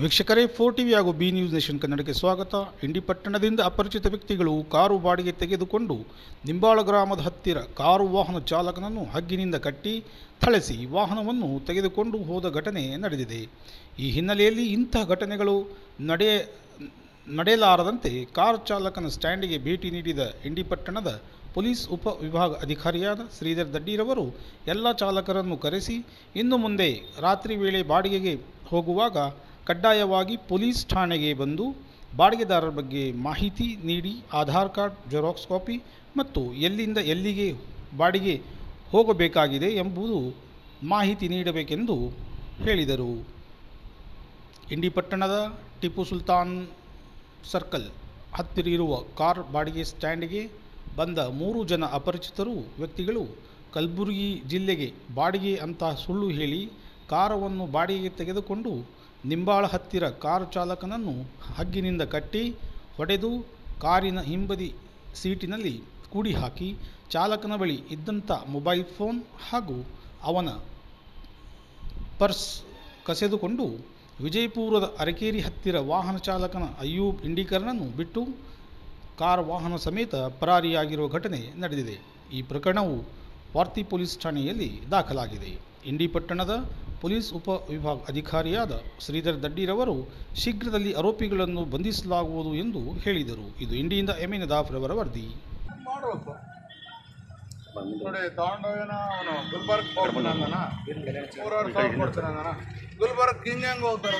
ವೀಕ್ಷಕರೇ four TV ಹಾಗೂ B news nation ಕನ್ನಡಕ್ಕೆ ಸ್ವಾಗತ ಇಂಡಿ ಪಟ್ಟಣದಿಂದ ಅಪರಿಚಿತ ವ್ಯಕ್ತಿಗಳು ಕಾರು ಬಾಡಿಗೆ ತೆಗೆದುಕೊಂಡು ನಿಂಬಾಳ ಗ್ರಾಮದ ಹತ್ತಿರ ಕಾರು ವಾಹನ ಚಾಲಕನನ್ನು ಹಗ್ಗಿನಿಂದ ಕಟ್ಟಿ ಥಳಿಸಿ ವಾಹನವನ್ನು ತೆಗೆದುಕೊಂಡು ಹೋದ ಘಟನೆ ನಡೆದಿದೆ ಈ ಹಿನ್ನೆಲೆಯಲ್ಲಿ ಇಂತಹ ಘಟನೆಗಳು ನಡೆಯ ನಡೆಯಲಾರದಂತೆ ಕಾರ್ ಚಾಲಕನ ಸ್ಟ್ಯಾಂಡಿಗೆ ಭೇಟಿ ನೀಡಿದ ಇಂಡಿ ಪಟ್ಟಣದ ಪೊಲೀಸ್ ಉಪ ವಿಭಾಗ ಅಧಿಕಾರಿಯಾದ ಶ್ರೀಧರ್ ದಡ್ಡಿರವರು ಎಲ್ಲ ಚಾಲಕರನ್ನು ಕರೆಸಿ ಇನ್ನು ಮುಂದೆ ರಾತ್ರಿ ವೇಳೆ ಬಾಡಿಗೆಗೆ ಹೋಗುವಾಗ ಕಡ್ಡಾಯವಾಗಿ ಪೊಲೀಸ್ ಠಾಣೆಗೆ ಬಂದು ಬಾಡಿಗೆದಾರರ ಬಗ್ಗೆ ಮಾಹಿತಿ ನೀಡಿ ಆಧಾರ್ ಕಾರ್ಡ್ ಜೆರಾಕ್ಸ್ ಕಾಪಿ ಮತ್ತು ಎಲ್ಲಿಂದ ಎಲ್ಲಿಗೆ ಬಾಡಿಗೆ ಹೋಗಬೇಕಾಗಿದೆ ಎಂಬುದು ಮಾಹಿತಿ ನೀಡಬೇಕೆಂದು ಹೇಳಿದರು ಇಂಡಿ ಪಟ್ಟಣದ ಟಿಪ್ಪು ಸುಲ್ತಾನ್ ಸರ್ಕಲ್ ಹತ್ತಿರ ಇರುವ ಕಾರ್ ಬಾಡಿಗೆ ಸ್ಟ್ಯಾಂಡ್ಗೆ ಬಂದ ಮೂರು ಜನ ಅಪರಿಚಿತರು ವ್ಯಕ್ತಿಗಳು ಕಲಬುರಗಿ ಜಿಲ್ಲೆಗೆ ಬಾಡಿಗೆ ಅಂತ ಸುಳ್ಳು ಹೇಳಿ ಕಾರವನ್ನು ಬಾಡಿಗೆಗೆ ತೆಗೆದುಕೊಂಡು ನಿಂಬಾಳ ಹತ್ತಿರ ಕಾರು ಚಾಲಕನನ್ನು ಹಗ್ಗಿನಿಂದ ಕಟ್ಟಿ ಹೊಡೆದು ಕಾರಿನ ಹಿಂಬದಿ ಸೀಟಿನಲ್ಲಿ ಕೂಡಿ ಹಾಕಿ ಚಾಲಕನ ಬಳಿ ಇದ್ದಂಥ ಮೊಬೈಲ್ ಫೋನ್ ಹಾಗೂ ಅವನ ಪರ್ಸ್ ಕಸೆದುಕೊಂಡು ವಿಜಯಪುರದ ಅರಕೇರಿ ಹತ್ತಿರ ವಾಹನ ಚಾಲಕನ ಅಯ್ಯೂಬ್ ಇಂಡಿಕರ್ನನ್ನು ಬಿಟ್ಟು ಕಾರ್ ವಾಹನ ಸಮೇತ ಪರಾರಿಯಾಗಿರುವ ಘಟನೆ ನಡೆದಿದೆ ಈ ಪ್ರಕರಣವು ವಾರ್ತಿ ಪೊಲೀಸ್ ಠಾಣೆಯಲ್ಲಿ ದಾಖಲಾಗಿದೆ ಇಂಡಿ ಪಟ್ಟಣದ ಪೊಲೀಸ್ ಉಪ ವಿಭಾಗ ಅಧಿಕಾರಿಯಾದ ಶ್ರೀಧರ್ ದಡ್ಡಿರವರು ಶೀಘ್ರದಲ್ಲಿ ಆರೋಪಿಗಳನ್ನು ಬಂಧಿಸಲಾಗುವುದು ಎಂದು ಹೇಳಿದರು ಇದು ಇಂಡಿಯಿಂದ ಎಮ್ ಎನ್ ದಾಫ್ರವರ ವರದಿ ಮಾಡ್ಬೇಕು ನೋಡಿ ತಗೊಂಡೋಗೇನ ಅವನು ಗುಲ್ಬರ್ಗ್ ಹೋಗ್ತಾನೆ ಅಂದನ ಮೂರುವರೆ ಸಾವಿರ ಕೊಡ್ತಾನೆ ಅಂದನ ಗುಲ್ಬರ್ಗ್ ಹಿಂಗೆ ಹೆಂಗೆ ಹೋಗ್ತಾರ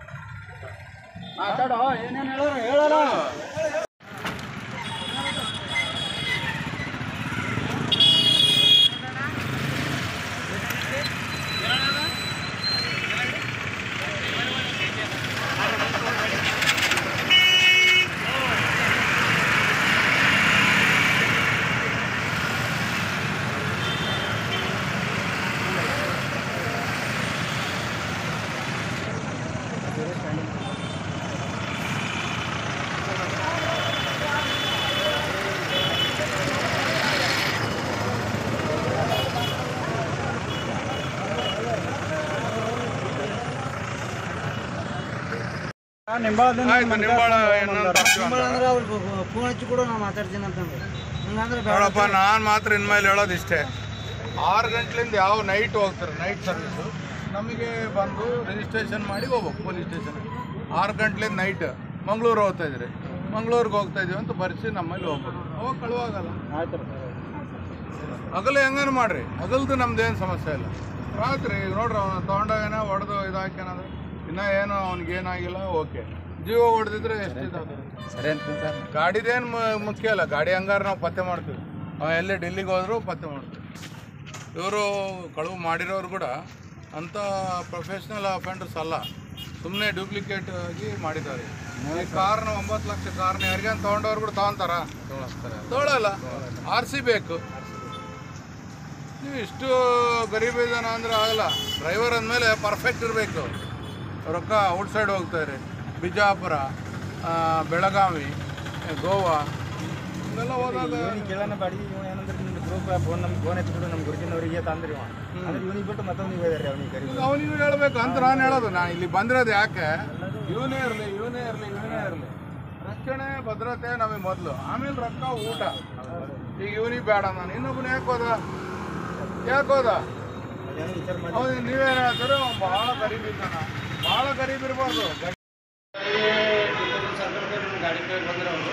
ಮಾತಾಡೋ ಏನೇನು ಹೇಳೋರು ಹೇಳೋಣ ಆಯ್ತು ನಿಂಬಾಳ ಏನಂತ ಅಂದ್ರೆ ಅವ್ರು ಫೋನ್ ಹಚ್ಚಿ ಕೂಡ ನಾ ಮಾತಾಡ್ತೀನಿ ಅಂತಂದ್ರೆ ಹಂಗಂದ್ರೆ ಬೇಡ ನೋಡಪ್ಪ ನಾನು ಮಾತ್ರ ಇನ್ಮೇಲೆ ಹೇಳೋದು ಇಷ್ಟೇ ಆರು ಗಂಟ್ಲಿಂದ ಯಾವ ನೈಟ್ ಹೋಗ್ತಾರೆ ನೈಟ್ ಸರ್ವಿಸು ನಮಗೆ ಬಂದು ರಿಜಿಸ್ಟ್ರೇಷನ್ ಮಾಡಿ ಹೋಗ್ಬೇಕು ಪೊಲೀಸ್ ಸ್ಟೇಷನ್ ಆರು ಗಂಟ್ಲಿಂದ ನೈಟ್ ಮಂಗಳೂರು ಹೋಗ್ತಾ ಇದ್ರಿ ಮಂಗಳೂರಿಗೆ ಹೋಗ್ತಾ ಇದೀವಿ ಅಂತ ಬರ್ಸಿ ನಮ್ಮಲ್ಲಿ ಹೋಗ್ಬೇಕು ಅವಾಗ ಕಳುವಾಗಲ್ಲ ಆಯ್ತು ಹಗಲು ಹೆಂಗೇನು ಮಾಡ್ರಿ ಹಗಲ್ದು ನಮ್ದೇನು ಸಮಸ್ಯೆ ಇಲ್ಲ ರಾತ್ರಿ ಈಗ ನೋಡ್ರಿ ಅವನು ತೊಗೊಂಡಾಗೇನ ಹೊಡೆದು ಇದಾಕ್ಯಾನಂದ್ರೆ ಇನ್ನೂ ಏನು ಅವ್ನಿಗೆ ಏನಾಗಿಲ್ಲ ಓಕೆ ಜೀವ ಹೊಡೆದಿದ್ರೆ ಎಷ್ಟಿದಾವೆ ಸರಿ ಅಂತ ಸರ್ ಗಾಡಿದೇನು ಮುಖ್ಯ ಅಲ್ಲ ಗಾಡಿ ಹಂಗಾರೆ ನಾವು ಪತ್ತೆ ಮಾಡ್ತೀವಿ ಅವ ಎಲ್ಲಿ ಡೆಲ್ಲಿಗೆ ಹೋದ್ರು ಪತ್ತೆ ಮಾಡ್ತೀವಿ ಇವರು ಕಳುವು ಮಾಡಿರೋರು ಕೂಡ ಅಂಥ ಪ್ರೊಫೆಷ್ನಲ್ ಅಫೆಂಡರ್ಸ್ ಅಲ್ಲ ಸುಮ್ಮನೆ ಡೂಪ್ಲಿಕೇಟ್ ಆಗಿ ಮಾಡಿದ್ದಾರೆ ಈ ಕಾರ್ನ ಒಂಬತ್ತು ಲಕ್ಷ ಕಾರ್ನ ಯಾರಿಗೆ ತೊಗೊಂಡವ್ರು ಕೂಡ ತೊಗೊಂತಾರ ತೊಗೊಳಲ್ಲ ಆರ್ ಸಿ ಬೇಕು ನೀವು ಇಷ್ಟು ಗರೀಬ್ ಇದ್ದಾನ ಅಂದ್ರೆ ಆಗಲ್ಲ ಡ್ರೈವರ್ ಅಂದಮೇಲೆ ಪರ್ಫೆಕ್ಟ್ ಇರಬೇಕು ರೊಕ್ಕ ಔಟ್ಸೈಡ್ ಹೋಗ್ತಾರೆ ಬಿಜಾಪುರ ಆ, ಬೆಳಗಾವಿ ಗೋವಾ ಇವೆಲ್ಲ ಹೋದಾಗ ಕೇಳೋಣ ಬಾಡಿ ಇವ ಏನಂದ್ರೆ ನಿಮ್ದು ಗ್ರೂಪ್ ಫೋನ್ ನಮ್ಗೆ ಫೋನ್ ಹಚ್ಚಿಬಿಟ್ಟು ನಮ್ಮ ಗುರುತಿನವರಿಗೆ ತಂದ್ರಿ ಇವ ಅಂದ್ರೆ ಇವನಿಗೆ ಬಿಟ್ಟು ಮತ್ತೊಂದು ನೀವು ಇದಾರೆ ಅವ್ನಿಗೆ ಕರಿ ಅವನಿಗೂ ಹೇಳ್ಬೇಕು ಅಂತ ನಾನು ಹೇಳೋದು ನಾನು ಇಲ್ಲಿ ಬಂದಿರೋದು ಯಾಕೆ ಇವನೇ ಇರಲಿ ಇವನೇ ಇರಲಿ ಇವನೇ ಇರಲಿ ರಕ್ಷಣೆ ಭದ್ರತೆ ನಮಗೆ ಮೊದಲು ಆಮೇಲೆ ರೊಕ್ಕ ಊಟ ಈಗ ಇವನಿಗೆ ಬೇಡ ನಾನು ಇನ್ನೊಬ್ಬನ ಯಾಕೆ ಹೋದ ಯಾಕೆ ಹೋದ ಅದೇನೋ ವಿಚಾರ ಮಾಡಿ ಹೌದು ನೀವೇನು ಹೇಳ್ತಾರೆ ಅವ್ನು ಭಾಳ ಗರೀಬ್ ಇದ್ದಾನ ಭಾಳ ಗರೀಬ್ ಇರ್ಬಾರ್ದು ಗಾಡಿ ಮೇಲೆ ಬಂದ್ರೆ ಅವರು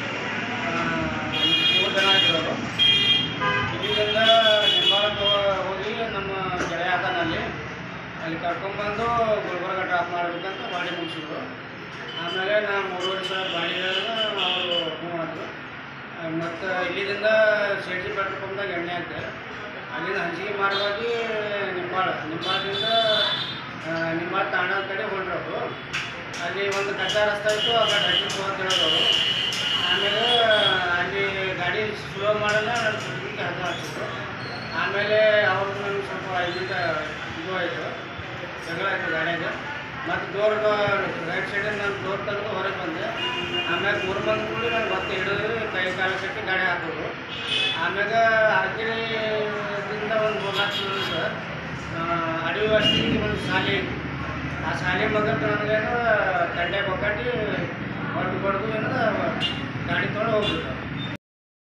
ಮೂರು ಜನ ಆಗಿರೋರು ಇಲ್ಲಿಂದ ನಿಂಬಾಳಕ್ಕೆ ಹೋಗಿ ನಮ್ಮ ಗೆಳೆಯ ಅದಾನಲ್ಲಿ ಅಲ್ಲಿ ಕರ್ಕೊಂಡ್ಬಂದು ಗುಲ್ಬರ್ಗ ಡ್ರಾಪ್ ಮಾಡಬೇಕಂತ ಬಾಡಿ ಮುಗಿಸಿದ್ರು ಆಮೇಲೆ ನಾ ಮೂರುವರೆ ಸಾವಿರ ಬಾಡಿ ಅವರು ಹ್ಞೂ ಅಂದರು ಮತ್ತು ಇಲ್ಲಿಂದ ಶೆಟ್ಟಿ ಪೆಟ್ರೋಲ್ ಪಂಪ್ದಾಗ ಎಣ್ಣೆ ಹಾಕ್ತೆ ಅಲ್ಲಿಂದ ಹಂಚಿಗೆ ಮಾರ್ಗವಾಗಿ ನಿಂಬಾಳ ನಿಂಬಾಳದಿಂದ ನಿಂಬಾಳ ತಾಂಡ ಕಡೆ ಹೊರಟ್ರು ಅಲ್ಲಿ ಒಂದು ಕಚ್ಚಾ ರಸ್ತೆ ಇತ್ತು ಆ ಕಡೆ ಹಚ್ಚಿತ್ತು ಅಂತ ಹೇಳಿದವರು ಆಮೇಲೆ ಅಲ್ಲಿ ಗಾಡಿ ಸ್ಲೋ ಮಾಡಲ್ಲ ನಾನು ಸ್ವಲ್ಪ ಹಗ್ಗ ಹಾಕಿದ್ರು ಆಮೇಲೆ ಅವರು ನನಗೆ ಸ್ವಲ್ಪ ಐದು ನಿಮಿಷ ಇದು ಆಯಿತು ಜಗಳ ಆಯಿತು ಗಾಡಿಯಾಗ ಮತ್ತು ಡೋರ್ ರೈಟ್ ಸೈಡಿಂದ ನಾನು ಡೋರ್ ತೆಗೆದು ಹೊರಗೆ ಬಂದೆ ಆಮ್ಯಾಗ ಮೂರು ಮಂದಿ ಕೂಡಿ ನಾನು ಮತ್ತೆ ಹಿಡಿದು ಕೈ ಕಾಲು ಕಟ್ಟಿ ಗಾಡಿ ಹಾಕೋದು ಆಮ್ಯಾಗ ಅರಕೆರೆದಿಂದ ಒಂದು ಮೂರು ನಾಲ್ಕು ಕಿಲೋಮೀಟರ್ ಅಡವಿ ವಾಸಿಗೆ ಒಂದು ಶಾಲೆ ಐತಿ ಆ ಶಾಲೆ ಮಗಕ್ಕೆ ನನಗೇನು ತಂಡೆ ಬೊಕ್ಕಟ್ಟಿ ಹೊಡೆದು ಬಡ್ದು ಏನದ ಗಾಡಿ ತೊಗೊಂಡು ಹೋಗ್ಬಿಟ್ಟು